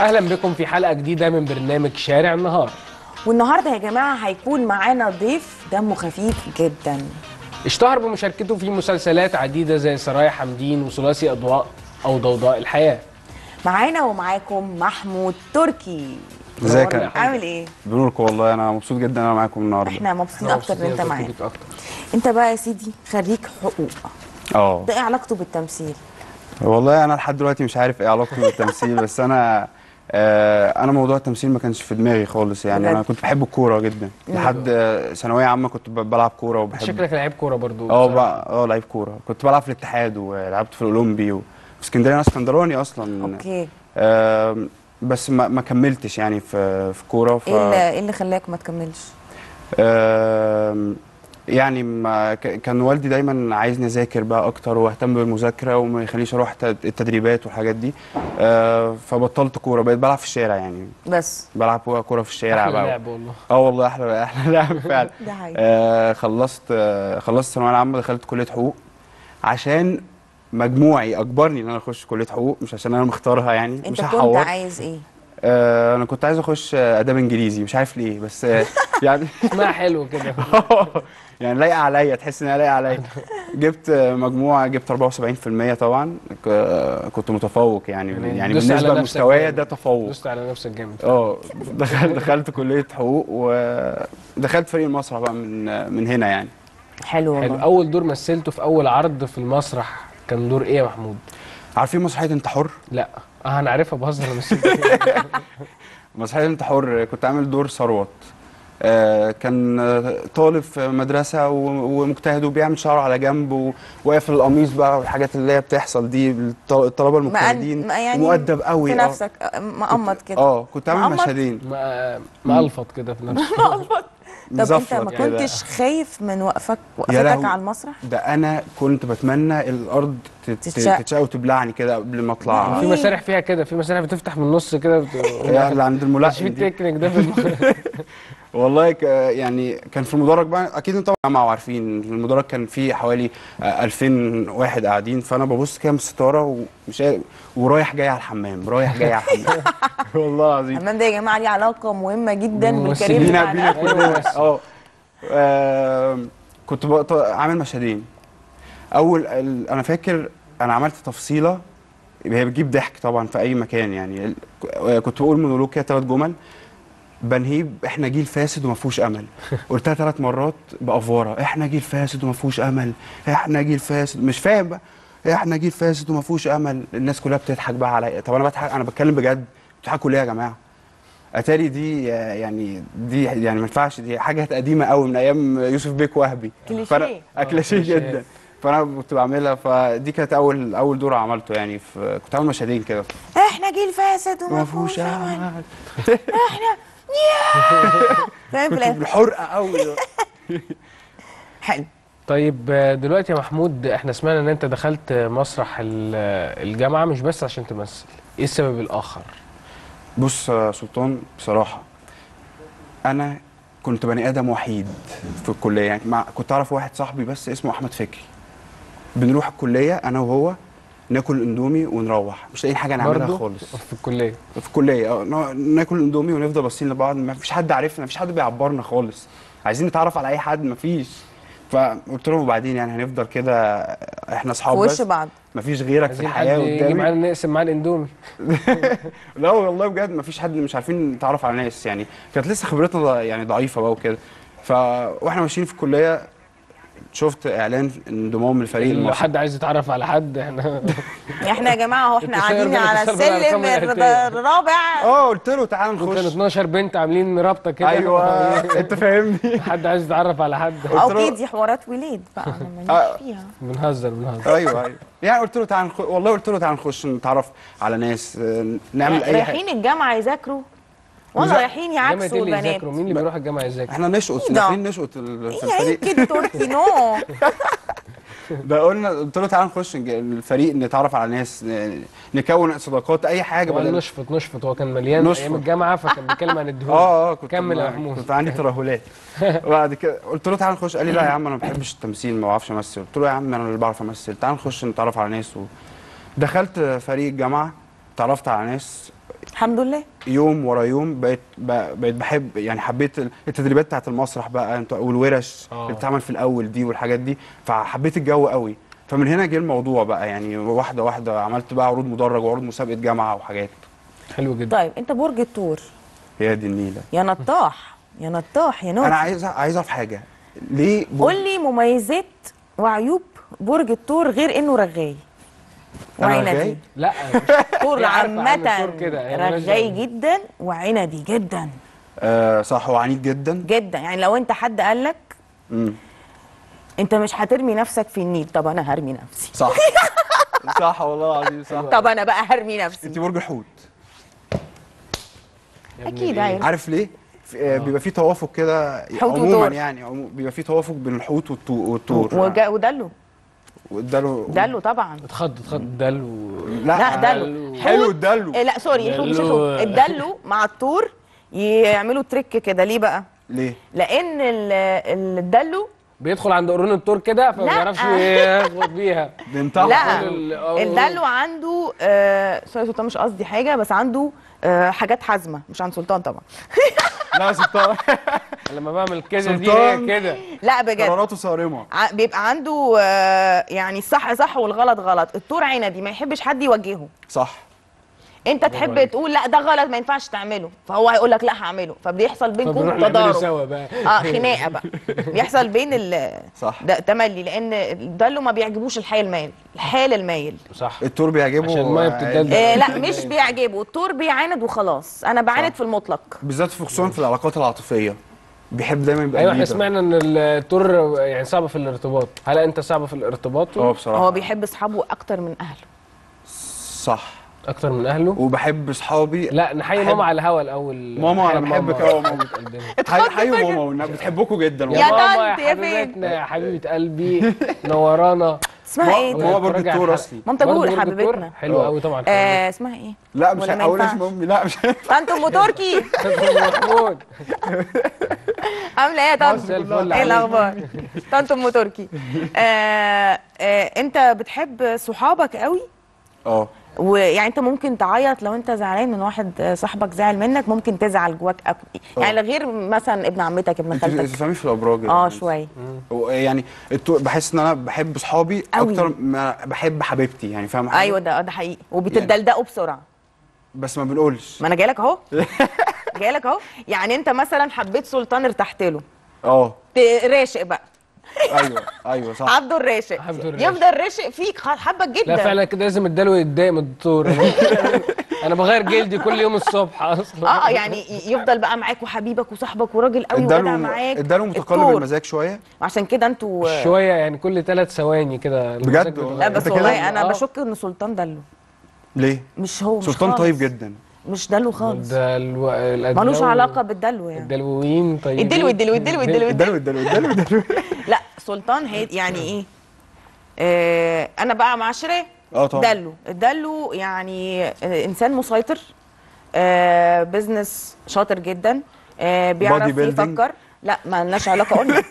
اهلا بكم في حلقه جديده من برنامج شارع النهار والنهارده يا جماعه هيكون معانا ضيف دمه خفيف جدا اشتهر بمشاركته في مسلسلات عديده زي سرايا حمدين وثلاثي اضواء او ضوضاء الحياه معانا ومعاكم محمود تركي ازيك نورنا يا يا عامل ايه بنورك والله انا مبسوط جدا انا معاكم النهارده احنا مبسوطين أنا اكتر ان مبسوط انت إني معانا أكون اكتر انت بقى يا سيدي خريج حقوق اه ده ايه علاقته بالتمثيل والله انا لحد دلوقتي مش عارف ايه علاقتي بالتمثيل بس انا آه انا موضوع التمثيل ما كانش في دماغي خالص يعني انا بجد؟ كنت بحب الكوره جدا لحد آه، ثانويه عامه كنت ب- بلعب كوره وبحب شكلك لعيب كوره برضو اه بصراحة. بقى- اه لعيب كوره كنت بلعب في الاتحاد ولعبت في الاولمبي وفي اسكندريه انا اسكندراني اصلا اوكي آه بس ما, ما كملتش يعني في في كوره ف ايه اللي ايه اللي خلاك ما تكملش آم، يعني ما ك- كان والدي دايما عايزني اذاكر بقى اكتر واهتم بالمذاكره وما يخلينيش اروح تد- التدريبات والحاجات دي آه، فبطلت كوره بقيت بلعب في الشارع يعني بس بلعب كوره في الشارع احلى بقى لعب والله اه والله احلى احلى لعب فعلا ده حقيقي آه خلصت آه خلصت الثانويه العامه دخلت كليه حقوق عشان مجموعي اجبرني ان انا اخش كليه حقوق مش عشان انا مختارها يعني انت مش كنت هحور عايز ايه آه انا كنت عايز اخش آه، اداب انجليزي مش عارف ليه بس آه يعني اسمها حلو كده يعني لايقه عليا تحس انها لايقه عليا جبت آه، مجموعه جبت 74% طبعا ك- آه، كنت متفوق يعني يعني يعني دوست على بالنسبه نفسك لمستوايا جامد. ده تفوق دوست على نفسك جامد اه دخلت دخلت كليه حقوق ودخلت فريق المسرح بقى من من هنا يعني حلو حلو والله اول دور مثلته في اول عرض في المسرح كان دور ايه يا محمود عارفين مسرحيه انت حر لا اه انا عارفها بهزر انا مثلت فيها. مسرحيه انت حر كنت عامل دور ثروت آه، كان آه، طالب في مدرسة و- ومجتهد وبيعمل شعره على جنب وواقف القميص بقى والحاجات اللي هي بتحصل دي الط- الطلبة المجتهدين ما يعني مؤدب قوي في آه. نفسك آه، مقمط كده اه كنت عامل مقمط؟ مشهدين ما- مألفط كده في نفسه طب انت مزفلط ما كده. كنتش خايف من وقفك وقفتك لهوي. على المسرح ده انا كنت بتمنى الارض تت- تتشق. تتشق وتبلعني كده قبل ما اطلع في مسارح فيها كده في مسارح بتفتح من النص كده بت... هي اللي عند مش في الملقن دي التكنيك ده في الم... والله ك يعني كان في المدرج بقى اكيد انتوا طبعا عارفين المدرج كان فيه حوالي آه، 2000 واحد قاعدين فانا ببص كده من الستاره ومش قادر- ورايح جاي على الحمام رايح جاي على الحمام والله العظيم الحمام ده يا جماعه ليه علاقه مهمه جدا ممثلين. بالكارير بينا بينا بتاعنا أيوة كلنا بس. اه آم، كنت بقط- عامل مشهدين اول ال- انا فاكر انا عملت تفصيله هي بتجيب ضحك طبعا في اي مكان يعني ال- ك- كنت بقول مونولوج كده ثلاث جمل بنهيب احنا جيل فاسد وما فيهوش امل قلتها ثلاث مرات بافوره احنا جيل فاسد وما فيهوش امل احنا جيل فاسد مش فاهم بقى احنا جيل فاسد وما فيهوش امل الناس كلها بتضحك بقى عليا طب انا بضحك انا بتكلم بجد بتضحكوا ليه يا جماعه اتاري دي آه، يعني دي يعني ما ينفعش دي حاجه قديمه قوي من ايام يوسف بيك وهبي كليشيه. فأنا- آه، كليشيه كليشيه. جدا فانا كنت بعملها فدي كانت اول اول دور عملته يعني في كنت عامل مشهدين كده احنا جيل فاسد وما ما فيهوش فيهوش امل امل فاهم في كنت الاخر بالحرقه قوي حلو طيب آه، دلوقتي يا محمود احنا سمعنا ان انت دخلت مسرح ال- الجامعه مش بس عشان تمثل ايه السبب الاخر بص يا سلطان بصراحه انا كنت بني ادم وحيد في الكليه يعني مع كنت اعرف واحد صاحبي بس اسمه احمد فكري بنروح الكليه انا وهو ناكل اندومي ونروح مش لاقيين حاجه نعملها برضو خالص في الكليه في الكليه اه نا- ناكل اندومي ونفضل باصين لبعض ما فيش حد عارفنا ما فيش حد بيعبرنا خالص عايزين نتعرف على اي حد ما فيش فقلت لهم وبعدين يعني هنفضل كده احنا في اصحاب وش بس بعض ما فيش غيرك في عايزين حد الحياه يجي قدامي معانا نقسم معاه الاندومي لا والله بجد ما فيش حد مش عارفين نتعرف على ناس يعني كانت لسه خبرتنا ض- يعني ضعيفه بقى وكده ف واحنا ماشيين في الكليه شفت اعلان انضمام لفريق لو المسرح حد عايز يتعرف على حد احنا احنا يا ججماعه اهو احنا التسير قاعدين بين على التسير بين السلم الأرقام الر- الآتية. الرابع اه قلت له تعالى كان نخش 12 بنت عاملين رابطه كده ايوه انت فاهمني حد عايز يتعرف على حد او قلت له- دي حوارات ولاد بقى انا آه. ماليش فيها بنهزر بنهزر ايوه ايوه يعني قلت له تعالى نخ... والله قلت له تعالى نخش نتعرف على ناس آه، نعمل اي حاجه رايحين الجامعه يذاكروا ولا وزا- رايحين جامعه يعكسوا اللي البنات يذاكروا مين اللي بيروح الجامعه يذاكر احنا نشقط إيه ده؟ داخلين نشقط ال- في ايه عيب الفريق كده تركي نو ده قلنا قلت له تعالى نخش نج- الفريق نتعرف على ناس ن- نكون صداقات اي حاجه وقال بدل نشفط نشفط هو كان مليان نشفط. ايام الجامعه فكان بيتكلم عن الدهون اه اه كنت كمل يا ما- محمود كنت عندي ترهلات وبعد كده قلت له تعالى نخش قال لي لا يا عم انا ما بحبش التمثيل ما بعرفش امثل قلت له يا عم انا اللي بعرف امثل تعالى نخش نتعرف على ناس و... دخلت فريق الجامعه تعرفت على ناس الحمد لله يوم ورا يوم بقيت ب- بقيت بحب يعني حبيت ال- التدريبات بتاعت المسرح بقى انت والورش آه. اللي بتتعمل في الاول دي والحاجات دي فحبيت الجو قوي فمن هنا جه الموضوع بقى يعني واحده واحده عملت بقى عروض مدرج وعروض مسابقه جامعه وحاجات حلو جدا طيب انت برج الثور هي دي النيله يا نطاح يا نطاح يا نوتي انا عايز عايز اعرف حاجه ليه برج- قول لي مميزات وعيوب برج الثور غير انه رغاي أنا وعندي رغاي؟ لا الثور هي عارفة عن عامة الثور كده، هي مالهاش رغاي دعوة. جدا وعندي جدا آه صح هو عنيد جدا جدا يعني لو انت حد قال لك امم انت مش هترمي نفسك في النيل طب انا هرمي نفسي صح صح والله العظيم صح طب انا بقى هرمي نفسي انت برج الحوت يا ابن اكيد الإيه؟ عارف عارف ليه؟ في- آه، بيبقى في توافق كده حوت عموما وثور. يعني عمو- بيبقى في توافق بين الحوت والتو- والثور وجا- ودلو واداله دلو طبعا اتخض اتخض دلو لا دلو دلو. حلو حوت- الدلو إيه لا سوري الحوت مش دلو. الحوت الدلو مع الطور يعملوا تريك كده ليه بقى؟ ليه؟ لان ال- الدلو بيدخل عند قرون التور كده فما لا. بيعرفش يخبط بيها بنتها لا ال- أو- الدلو عنده آه سوري سلطان مش قصدي حاجه بس عنده آه حاجات حازمه مش عن سلطان طبعا لا سلطان لما بعمل كده دي سلطان. هي كده لا بجد قراراته صارمه ع- بيبقى عنده آه يعني الصح صح والغلط غلط الطور عندي ما يحبش حد يوجهه صح انت تحب عليك. تقول لا ده غلط ما ينفعش تعمله فهو هيقول لك لا هعمله فبيحصل فبنروح بينكم نعمله تضارب سوا بقى اه خناقه بقى بيحصل بين ال صح ده تملي لان الدلو ما بيعجبوش الحي المايل الحال المايل صح التور بيعجبه عشان المية بتدلدل. آه لا مش بيعجبه الطور بيعاند وخلاص انا بعاند صح. في المطلق بالذات في خصوصا في العلاقات العاطفيه بيحب دايما يبقى ايوه احنا leader. سمعنا ان التور يعني صعبه في الارتباط هل انت صعبه في الارتباط اه بصراحه هو بيحب اصحابه اكتر من اهله صح اكتر من اهله وبحب اصحابي لا نحيي أحب- ماما على الهوا الاول ماما، نحيي أنا بحبك أوي يا ماما. حبيبة قلبنا. حي حيوا ماما والنبي بتحبكم جدا يا يا والله. ماما يا طنط، يا فين؟ حبيبتنا يا حبيبه قلبي نورانا اسمها ايه ماما دي؟ برج اتفرجي على التور الحلقة. اصلي مامتك برضه بقول برج التور؟ حبيبتنا حلو اه. قوي طبعا آه اسمها ايه لا مش ولا ما هقولش ينفعش؟ امي لا مش طنط ام تركي محمود عامله ايه يا طنط زي الفل ايه عليك. الاخبار طنط ام تركي آه آه انت بتحب صحابك قوي اه ويعني انت ممكن تعيط لو انت زعلان من واحد صاحبك زعل منك ممكن تزعل جواك أك- يعني غير مثلا ابن عمتك ابن انت خالتك تفهمي في الابراج اه يعني. شويه و- يعني التو- بحس ان انا بحب صحابي أوي. اكتر ما بحب حبيبتي يعني فاهم حاجه ايوه ده ده حقيقي وبتدلدقوا بسرعه بس ما بنقولش ما انا جايلك اهو جايلك اهو يعني انت مثلا حبيت سلطان ارتحت له اه ت- راشق بقى ايوه ايوه صح عبده الراشق عبده الراشق. يفضل راشق فيك خ- حبك جدا لا فعلا كده لازم اداله يتضايق من الدكتور انا بغير جلدي كل يوم الصبح اصلا اه يعني ي- يفضل بقى معاك وحبيبك وصاحبك وراجل قوي وجدع اداله معاك اداله متقلب الطور. المزاج شويه عشان كده انتوا شويه يعني كل ثلاث ثواني كده بجد المزاج والله؟ لا بيتغير. بس انت كده- والله انا آه. بشك ان سلطان دلو ليه مش هو مش سلطان خالص. طيب جدا مش دلو خالص ده الو... الأدلو... ملوش علاقه بالدلو يعني الدلويين طيبين الدلو الدلو الدلو الدلو اداله الدلو اداله اداله اداله لا سلطان هي يعني ايه آه انا بقى معاشره اه طبعا دلو الدلو يعني آه، انسان مسيطر آه بزنس شاطر جدا آه بيعرف Body building. يفكر لا ما لناش علاقه قلنا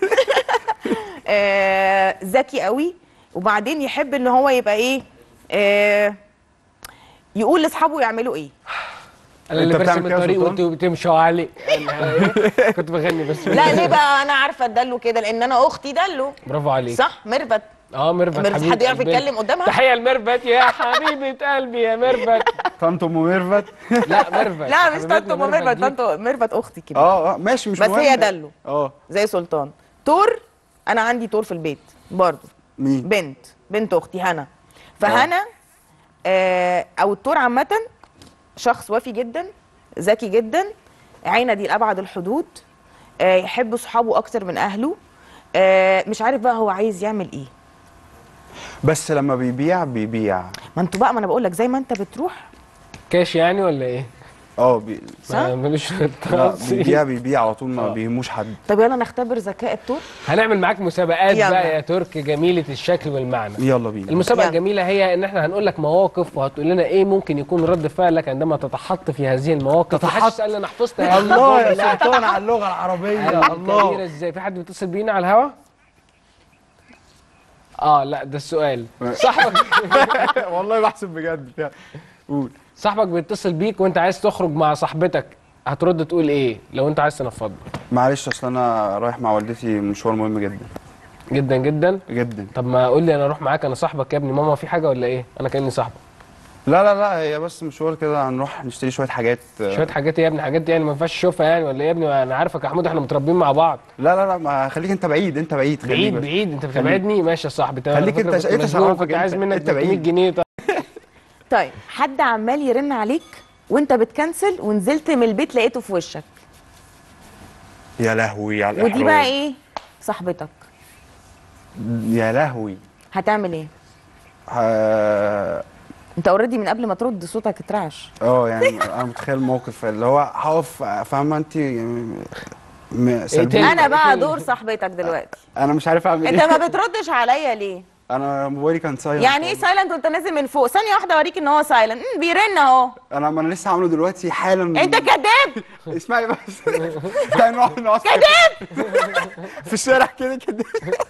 آه ذكي قوي وبعدين يحب ان هو يبقى ايه آه يقول لاصحابه يعملوا ايه انا اللي انت بتعمل برسم كده يا الطريق سلطان؟ وانتوا بتمشوا عليه أنا إيه؟ كنت بغني بس لا ليه بقى انا عارفه الدلو كده لان انا اختي دلو برافو عليك صح ميرفت اه ميرفت ميرفت حبيبة حد يعرف قلبي. يتكلم قدامها؟ تحيه لميرفت يا حبيبه قلبي يا ميرفت طنط ام ميرفت لا ميرفت لا مش حبيبتنا طنط ام ميرفت دي. طنط ميرفت اختي كده اه اه ماشي مش بس مهم هي دلو. اه زي سلطان تور انا عندي تور في البيت برضه مين بنت بنت اختي هنا فهنا آه او التور عامه شخص وافي جدا ذكي جدا عينه لابعد الحدود آه يحب صحابه اكتر من اهله آه مش عارف بقى هو عايز يعمل ايه بس لما بيبيع بيبيع ما انتوا بقى ما انا بقول لك زي ما انت بتروح كاش يعني ولا ايه؟ اه بي... صح؟ ما- ملوش في لا التفاصيل. بيبيع بيبيع على طول ما آه. بيهموش حد طب يلا نختبر ذكاء التور هنعمل معاك مسابقات يلا. بقى يا ترك جميله الشكل والمعنى يلا بينا المسابقه يلا. الجميله هي ان احنا هنقول لك مواقف وهتقول لنا ايه ممكن يكون رد فعلك عندما تتحط في هذه المواقف تتحط؟ محدش سالنا انا حفظت هذه الله يا الجملة. سلطان على اللغه العربيه كبيرة الله ازاي في حد بيتصل بينا على الهوا اه لا ده السؤال صاحبك والله بحسب بجد قول صاحبك بيتصل بيك وانت عايز تخرج مع صاحبتك هترد تقول ايه لو انت عايز تنفضه معلش اصل انا رايح مع والدتي مشوار مهم جدا جدا جدا جدا طب ما قول لي انا اروح معاك انا صاحبك يا ابني ماما في حاجه ولا ايه انا كاني صاحبك لا لا لا هي بس مشوار كده هنروح نشتري شويه حاجات شويه حاجات إيه يا ابني حاجات يعني ما ينفعش تشوفها يعني ولا ايه يا ابني انا عارفك يا حمود احنا متربيين مع بعض لا لا لا ما خليك انت بعيد انت بعيد خليك بعيد بس. بعيد انت بتبعدني ماشي يا صاحبي تمام خليك أنا انت- فاكر كنت انت مزنوق، شعورك كنت عايز انت- منك انت 300 بعيد. جنيه طب طيب حد عمال يرن عليك وانت بتكنسل ونزلت من البيت لقيته في وشك يا لهوي على ودي الإحراج. بقى ايه صاحبتك يا لهوي هتعمل ايه ه- انت اوريدي من قبل ما ترد صوتك اترعش اه يعني انا متخيل الموقف اللي هو هقف فاهمه انت م- سلبية. انا بقى إيه؟ دور صاحبتك دلوقتي انا مش عارف اعمل انت ايه ما بتردش عليا ليه انا موبايلي كان سايلنت يعني ايه سايلنت وانت نازل من فوق ثانيه واحده اوريك ان هو سايلنت بيرن اهو انا ما انا لسه عامله دلوقتي حالا انت كذاب اسمعي بس تعالي نقعد نقعد كذاب في الشارع كده كده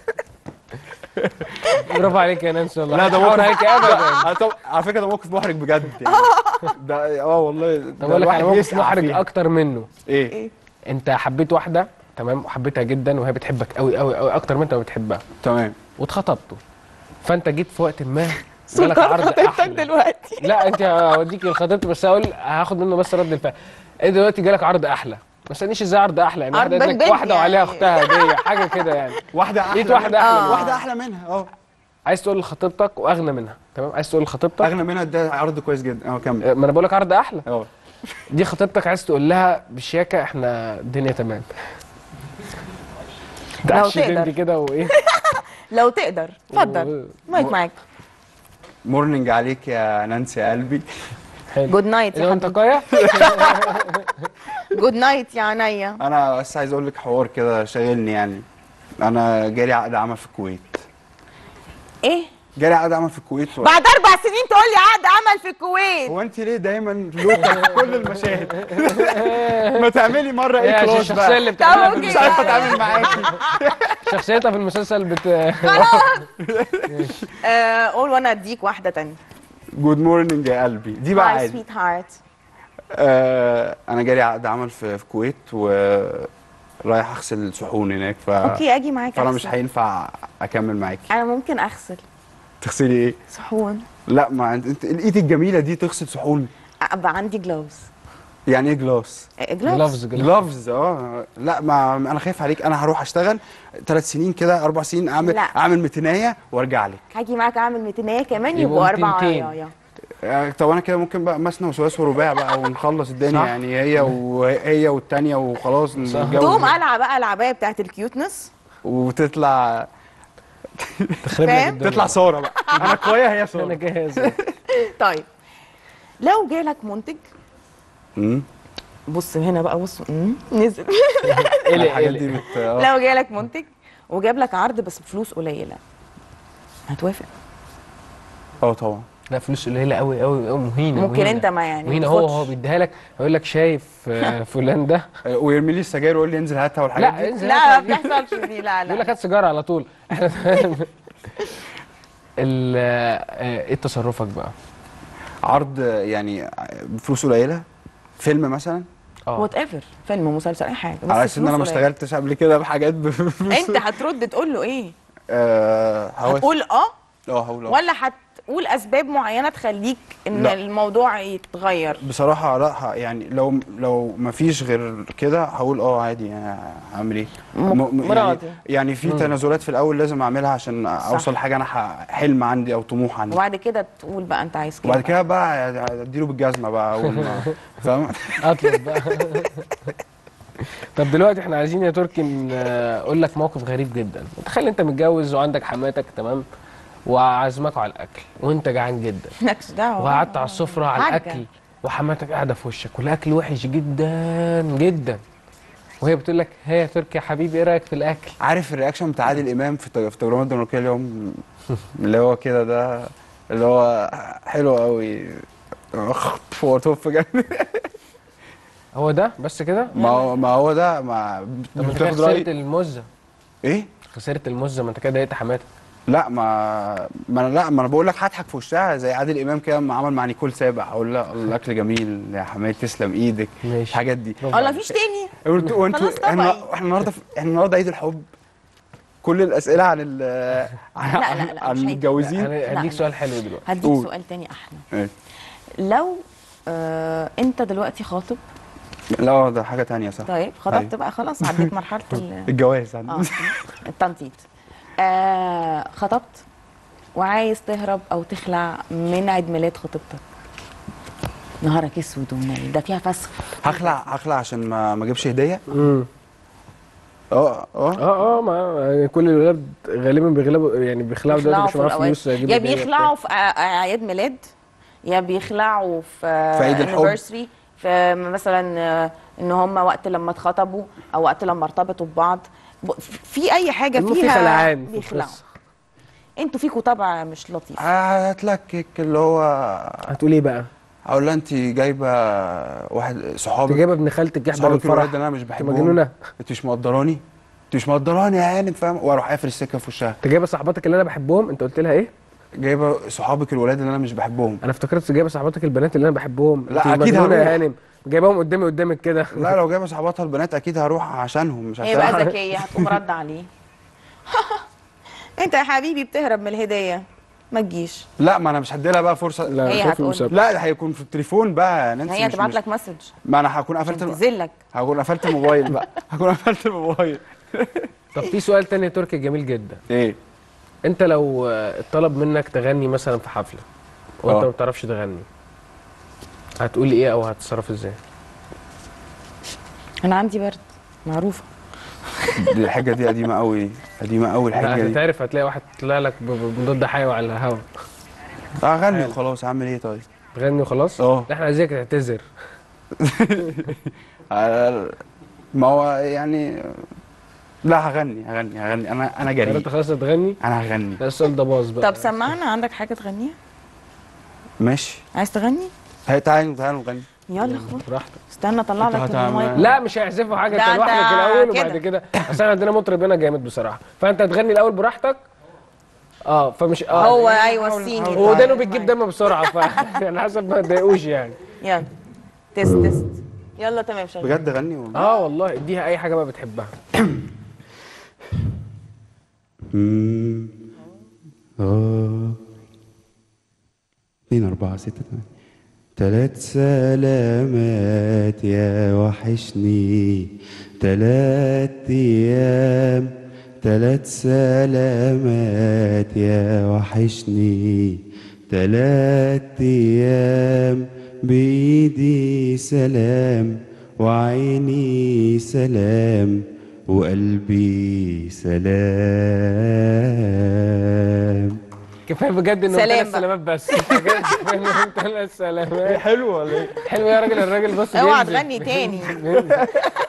برافو عليك يا نانسي والله لا ده مش هحاور موقف عليك ابدا لا، طب- على فكره ده موقف محرج بجد يعني ده اه والله ده طب اقول لك على الواحد موقف يسقع محرج فيها. اكتر منه ايه انت حبيت واحده تمام وحبيتها جدا وهي بتحبك قوي قوي قوي اكتر ما انت بتحبها تمام واتخطبتوا فانت جيت في وقت ما جالك سلطان عرض خطيبتك احلى دلوقتي لا انت هوديك الخطيبت بس هقول هاخد منه بس رد الفعل انت دلوقتي جالك عرض احلى ما تسالنيش ازاي عرض احلى يعني عرض واحده قالت بنت لك واحده وعليها يعني. اختها هديه حاجه كده يعني واحده احلى لقيت واحده منها. احلى آه. منها. واحده احلى منها اه عايز تقول لخطيبتك واغنى منها تمام عايز تقول لخطيبتك اغنى منها ده عرض كويس جدا اه كمل ما انا بقول لك عرض احلى اه دي خطيبتك عايز تقول لها بشياكه احنا الدنيا تمام لو تعشي تقدر. انت كده وايه لو تقدر اتفضل مايك معاك مورنينج عليك يا نانسي يا قلبي حلو جود نايت ايه يا انت حبيبي قايع جود نايت يا عينيا انا بس عايز اقول لك حوار كده شاغلني يعني انا جالي عقد عمل في الكويت ايه جالي عقد عمل في الكويت و... بعد اربع سنين تقول لي عقد عمل في الكويت هو انت ليه دايما لوكا في كل المشاهد ما تعملي مره ايه ايه كلوز الشخصيه بقى اللي طب بتعملها في اوكي مش عارفه المسلسل اتعامل معاكي شخصيتها في المسلسل بت آه، قول وانا اديك واحده تانية جود مورنينج يا قلبي دي بقى هاي عادي سويت هارت آه انا جالي عقد عمل في في الكويت ورايح اغسل صحون هناك ف... اوكي اجي معاك فانا مش أغسل. هينفع اكمل معاكي انا ممكن اغسل تغسلي ايه صحون لا ما انت انت الايد الجميله دي تغسل صحون ابقى عندي جلوفز يعني ايه جلاس جلافز جلوفز جلافز اه لا ما انا خايف عليك انا هروح اشتغل ثلاث سنين كده اربع سنين اعمل لا. اعمل متنايه وارجع لك هاجي معاك اعمل ميتينيه كمان يبقوا يبقوا اربع ميتينتين. عيايا آه، طب انا كده ممكن بقى مثنى وثلاث ورباع بقى ونخلص الدنيا صح. يعني هي وهي والتانيه وخلاص نتجوز تقوم قلعه بقى العبايه بتاعت الكيوتنس وتطلع تخرب لك فاهم؟ الدنيا تطلع ساره بقى انا كويس هي انا ساره جاهز طيب لو جالك منتج امم بص هنا بقى بص مم، نزل قلق الحاجات دي قلق بت... آه. لو جالك منتج وجاب لك عرض بس بفلوس قليله هتوافق اه طبعا لا فلوس قليله قوي قوي قوي مهينه ممكن مهينة. انت ما يعني مهينه هو تاخدش. هو بيديها لك يقول لك شايف آه، فلان ده آه، ويرمي لي السجاير ويقول لي انزل هاتها والحاجات لا دي انزل لا هاتها ما دي. بيحصلش دي لا يقول لك لا هات سيجاره على طول ال آه، ايه تصرفك بقى؟ عرض آه، يعني بفلوس قليله فيلم مثلا اه وات ايفر فيلم مسلسل اي حاجه بس على اساس ان انا ما فلوس قليلة. اشتغلتش قبل كده بحاجات بفلوس انت هترد تقول له ايه آه هوافق. هتقول اه اه هقول اه ولا هتقول اسباب معينه تخليك ان لا. الموضوع يتغير بصراحة لا ه- يعني لو لو ما فيش غير كده هقول اه عادي يعني هعمل ايه؟ م- م- يعني, مراتي. يعني في تنازلات في الأول لازم أعملها عشان أوصل لحاجة أنا ح- حلم عندي أو طموح عندي وبعد كده تقول بقى انت عايز كده وبعد كده بقى أديله بالجزمة بقى أول ما فاهم؟ اطلب بقى طب دلوقتي احنا عايزين يا تركي ن- اقول لك موقف غريب جدا تخيل انت متجوز وعندك حماتك تمام وعازمك على الاكل وانت جعان جدا مالكش دعوه وقعدت على السفره على حاجة. الاكل وحماتك قاعده في وشك والاكل وحش جدا جدا وهي بتقول لك هي يا تركي يا حبيبي ايه رايك في الاكل عارف الرياكشن بتاع عادل إمام في التج- في التجربة الدنماركية اليوم اللي هو كده ده اللي هو حلو قوي اخ فور توب جامد هو ده بس كده ما هو ما هو ده ما طب ما انت كده بتاخد رأي خسرت المزه ايه؟ خسرت المزه ما انت كده ضايقت حماتك لا ما ما أنا لا ما انا بقول لك هضحك في وشها زي عادل امام كده لما عمل مع نيكول سابع اقول لها الاكل جميل يا حماد تسلم ايدك ماشي. الحاجات دي برافو الله عليك. مفيش تاني وانتوا وانتوا خلاص طبعاً. احنا احنا النهارده احنا النهارده عيد الحب كل الاسئله عن ال عن, لا، لا، لا، عن مش عيد. المتجوزين انا لا، هديك لا. سؤال حلو دلوقتي هديك قول. سؤال تاني احلى إيه. لو آه انت دلوقتي خاطب لا ده حاجه تانية صح طيب خطبت بقى خلاص عديت مرحله ال- الجواز اه التنطيط آه خطبت وعايز تهرب او تخلع من عيد ميلاد خطيبتك نهارك اسود ومنيل ده فيها فسخ هخلع هخلع عشان ما ما اجيبش هديه امم اه اه اه اه ما يعني كل الولاد غالبا بيغلبوا يعني بيخلعوا دلوقتي مش في معاهم الأوقات. فلوس يجيبوا يا هدية بيخلعوا في أع- اعياد ميلاد يا بيخلعوا في في عيد الحب. anniversary في مثلا آه، ان هم وقت لما اتخطبوا او وقت لما ارتبطوا ببعض ب- في اي حاجه بتاع. في فيها خلعان في بيخلعوا القصة. انتوا فيكوا طبع مش لطيف هتلكك اللي هو هتقول ايه بقى؟ اقول لها انت جايبه واحد انت صحابك جايبه ابن خالتك يحضر صحابك الفرح الولاد اللي انا مش انت بحبهم مجنونه انت مش مقدراني انت مش مقدراني يا هانم فاهم واروح قافل السكه في وشها انت جايبه صاحباتك اللي انا بحبهم انت قلت لها ايه؟ جايبه صحابك الولاد اللي انا مش بحبهم انا افتكرت جايبه صاحباتك البنات اللي انا بحبهم لا، انت أكيد مجنونة هروح. يا هانم جايباهم قدامي قدامك كده لا لو جايبه صحباتها البنات اكيد هروح عشانهم مش هي بقى عشان ذكيه هتقوم رد عليه انت يا حبيبي بتهرب من الهديه ما تجيش لا ما انا مش هدي لها بقى فرصه لا هي خايف هتقول. المسابقة. لا ده هيكون في التليفون بقى يا نانسي هي مش- هتبعت مش- لك مسج ما انا هكون قفلت تنزلك هكون قفلت الموبايل بقى هكون قفلت الموبايل طب في سؤال تاني تركي جميل جدا ايه انت لو آه، اتطلب منك تغني مثلا في حفله وانت اه. ما بتعرفش تغني هتقولي ايه او هتتصرف ازاي؟ انا عندي برد معروفه دي الحاجه دي قديمه قوي قديمه قوي لا الحاجه دي هتتعرف هتلاقي واحد طلع لك ب- ب- بمضاد حيوي على الهوا اغني وخلاص اعمل ايه طيب تغني وخلاص؟ اه. لا، احنا عايزينك تعتذر آه، ما هو يعني لا هغني هغني هغني انا انا يعني جريء انت خلاص هتغني انا هغني لا السؤال ده باظ بقى طب سمعنا عندك حاجه تغنيها ماشي عايز تغني هي تعالوا تعالوا نغني يلا خلاص براحتك استنى اطلع انت لك هتعمل- المايك لا مش هيحذفوا حاجه ده انت لوحدك انت الاول كده. وبعد كده اصل احنا عندنا مطرب هنا جامد بصراحه فانت هتغني الاول براحتك اه فمش اه هو ايوه السيني هو ودانه بتجيب دم بسرعه ف يعني حسب ما تضايقوش يعني يلا تست تست يلا تمام شغال بجد غني والله اه والله اديها اي حاجه بقى بتحبها مم. اه اتنين أربعة ستة تمانية تلات سلامات يا وحشني تلات أيام تلات سلامات يا وحشني تلات أيام بإيدي سلام وعيني سلام وقلبي سلام كفايه بجد انه سلام ثلاث بقى. سلامات بس بجد كفايه انه ثلاث سلامات حلو ولا ايه؟ حلو يا راجل الراجل بص اوعى بينزل. تغني تاني بينزل.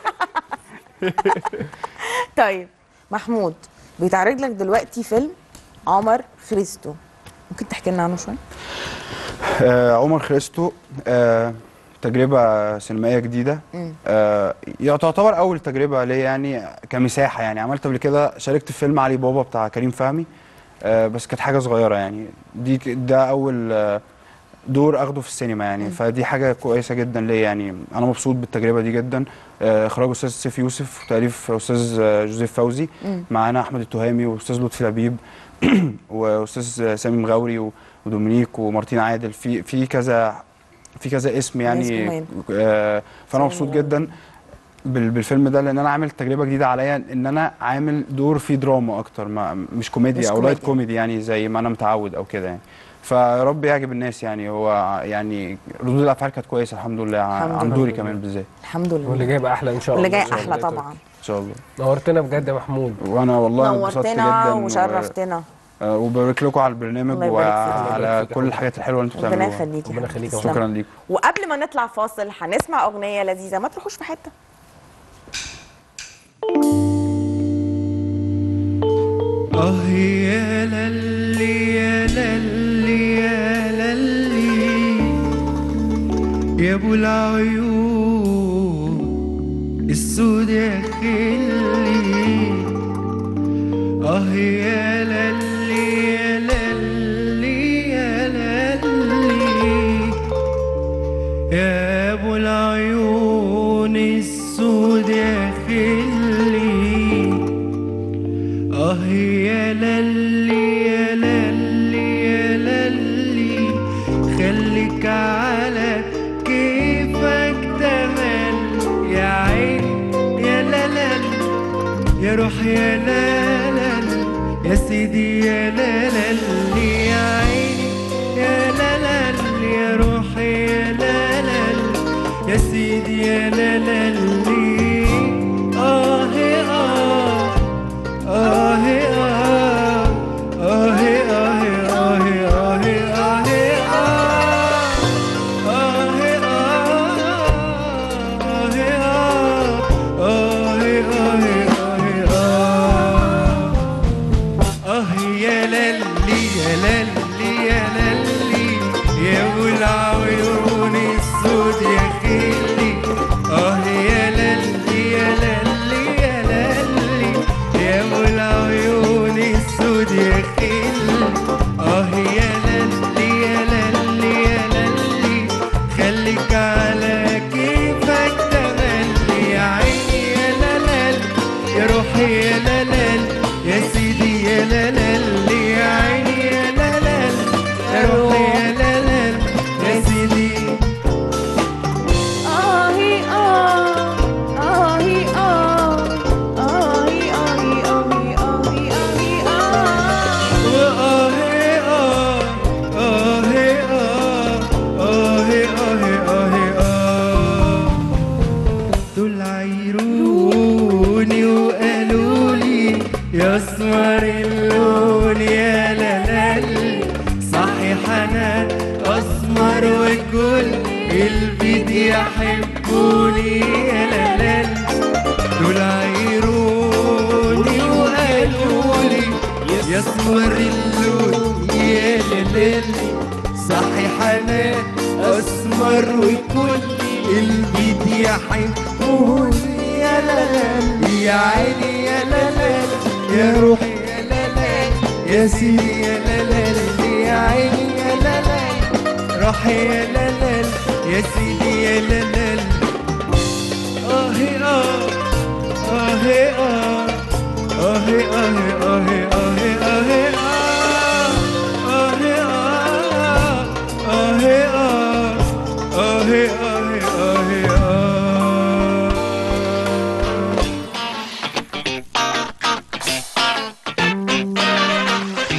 طيب محمود بيتعرض لك دلوقتي فيلم عمر خريستو ممكن تحكي لنا عنه شويه آه عمر خريستو آه تجربة سينمائية جديدة آه يع- تعتبر أول تجربة ليا يعني كمساحة يعني عملت قبل كده شاركت في فيلم علي بابا بتاع كريم فهمي آه بس كانت حاجة صغيرة يعني دي ك- ده أول آه دور أخده في السينما يعني فدي حاجة كويسة جدا ليا يعني أنا مبسوط بالتجربة دي جدا آه إخراج أستاذ سيف يوسف وتأليف أستاذ آه، جوزيف فوزي معانا أحمد التهامي وأستاذ لطفي لبيب واستاذ سامي مغاوري و- ودومينيك ومارتين عادل في في كذا في كذا اسم ناس يعني مهمة. آه فانا سامي مبسوط مغاوري. جدا بال- بالفيلم ده لان انا عامل تجربه جديده عليا ان انا عامل دور فيه دراما اكتر ما مش مش كوميديا او لايت كوميديا. كوميدي يعني زي ما انا متعود او كده يعني فيا رب يعجب الناس يعني هو يعني ردود الافعال كانت كويسه الحمد لله ع- الحمد عن لله. دوري كمان بالذات الحمد واللي لله جاي بقى احلى ان شاء الله واللي جاي إن شاء احلى الله. طبعا ان شاء الله نورتنا بجد يا محمود وانا والله انبسطت نورتنا جدا وشرفتنا آه، وبارك لكم على البرنامج الله يبارك فيك. الله وعلى يبارك فيك. كل الحاجات الحلوه اللي انتوا ربنا بتعملوها يخليك يا ربنا حبيبي. يخليك يا تسلم. شكرا ليكم وقبل ما نطلع فاصل هنسمع اغنيه لذيذه ما تروحوش في حته آه يا للي يا للي يا للي يا ابو العيون السود يا خلي اه يا للي يا للي يا للي يا للي خليك على كيفك تمل يا عين يا للل يا روح يا للل يا سيدي يا للل يا عيني يا للل يا روحي يا للل يا سيدي يا للل آه آه آه آه آه آه آه آه آه يا للي يا للي يا للي يا ابو العيون السود يا خلي اه يا للي يا للي يا للي يا ابو العيون السود يا خلي اه يا للي يا للي يا للي خليك على كيفك تملي يا عيني يا للل يا روحي يا للل يا سيدي يا للل يا عيني يا للل يا روحي يا للل يا سيدي آهي آه آهي آه آهي آهي آهي آهي آهي آه وآه آه آه آه آه آه آه دول عيروني وقالوا لي يا اسمر اللون يا لالي صحيح انا اسمر وكل البيت يحبوني يا لالي دول عيروني وقالوا لي يا اسمر اللون يا لالي صحيح انا اسمر وكل البيت يحبوني يا لالي يا عيني يا لالي يا روحي يا لالي يا سيدي يا لالي يا عيني يا لالي روحي يا لالي يا سيدي يا لالي آه آه آه آه آه آه آه